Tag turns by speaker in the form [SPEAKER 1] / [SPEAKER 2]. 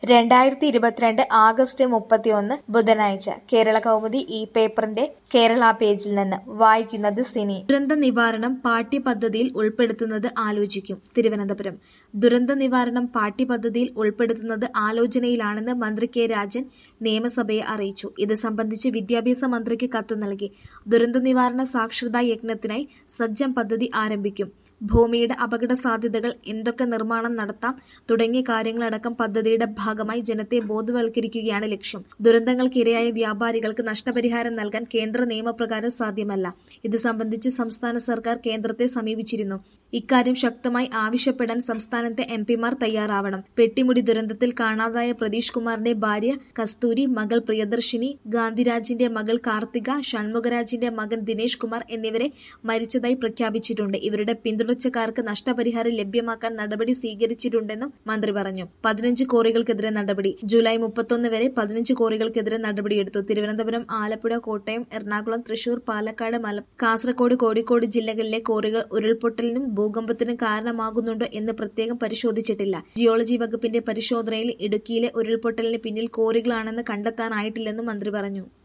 [SPEAKER 1] രണ്ടായിരത്തി ഇരുപത്തിരണ്ട് ആഗസ്റ്റ് മുപ്പത്തിയൊന്ന് ബുധനാഴ്ച കേരള കൗമുദി ഈ പേപ്പറിന്റെ കേരള പേജിൽ നിന്ന് വായിക്കുന്നത് സിനി
[SPEAKER 2] ദുരന്ത നിവാരണം പാഠ്യപദ്ധതിയിൽ ഉൾപ്പെടുത്തുന്നത് ആലോചിക്കും തിരുവനന്തപുരം ദുരന്ത നിവാരണം പാഠ്യപദ്ധതിയിൽ ഉൾപ്പെടുത്തുന്നത് ആലോചനയിലാണെന്ന് മന്ത്രി കെ രാജൻ നിയമസഭയെ അറിയിച്ചു ഇത് സംബന്ധിച്ച് വിദ്യാഭ്യാസ മന്ത്രിക്ക് കത്ത് നൽകി ദുരന്ത നിവാരണ സാക്ഷരതാ യജ്ഞത്തിനായി സജ്ജം പദ്ധതി ആരംഭിക്കും ഭൂമിയുടെ അപകട സാധ്യതകൾ എന്തൊക്കെ നിർമ്മാണം നടത്താം തുടങ്ങിയ കാര്യങ്ങളടക്കം പദ്ധതിയുടെ ഭാഗമായി ജനത്തെ ബോധവൽക്കരിക്കുകയാണ് ലക്ഷ്യം ദുരന്തങ്ങൾക്കിരയായ വ്യാപാരികൾക്ക് നഷ്ടപരിഹാരം നൽകാൻ കേന്ദ്ര നിയമപ്രകാരം സാധ്യമല്ല ഇത് സംബന്ധിച്ച് സംസ്ഥാന സർക്കാർ കേന്ദ്രത്തെ സമീപിച്ചിരുന്നു ഇക്കാര്യം ശക്തമായി ആവശ്യപ്പെടാൻ സംസ്ഥാനത്തെ എം പിമാർ തയ്യാറാവണം പെട്ടിമുടി ദുരന്തത്തിൽ കാണാതായ പ്രതീഷ് കുമാറിന്റെ ഭാര്യ കസ്തൂരി മകൾ പ്രിയദർശിനി ഗാന്ധിരാജിന്റെ മകൾ കാർത്തിക ഷൺമുഖരാജിന്റെ മകൻ ദിനേഷ് കുമാർ എന്നിവരെ മരിച്ചതായി പ്രഖ്യാപിച്ചിട്ടുണ്ട് ഇവരുടെ പിന്തുണച്ചക്കാർക്ക് നഷ്ടപരിഹാരം ലഭ്യമാക്കാൻ നടപടി സ്വീകരിച്ചിട്ടുണ്ടെന്നും മന്ത്രി പറഞ്ഞു പതിനഞ്ച് കോറികൾക്കെതിരെ നടപടി ജൂലൈ മുപ്പത്തൊന്ന് വരെ പതിനഞ്ച് കോറികൾക്കെതിരെ നടപടിയെടുത്തു തിരുവനന്തപുരം ആലപ്പുഴ കോട്ടയം എറണാകുളം തൃശൂർ പാലക്കാട് മല കാസർഗോഡ് കോഴിക്കോട് ജില്ലകളിലെ കോറികൾ ഉരുൾപൊട്ടലിനും ഭൂകമ്പത്തിനും കാരണമാകുന്നുണ്ടോ എന്ന് പ്രത്യേകം പരിശോധിച്ചിട്ടില്ല ജിയോളജി വകുപ്പിന്റെ പരിശോധനയിൽ ഇടുക്കിയിലെ ഉരുൾപൊട്ടലിന് പിന്നിൽ കോറികളാണെന്ന് കണ്ടെത്താനായിട്ടില്ലെന്നും മന്ത്രി പറഞ്ഞു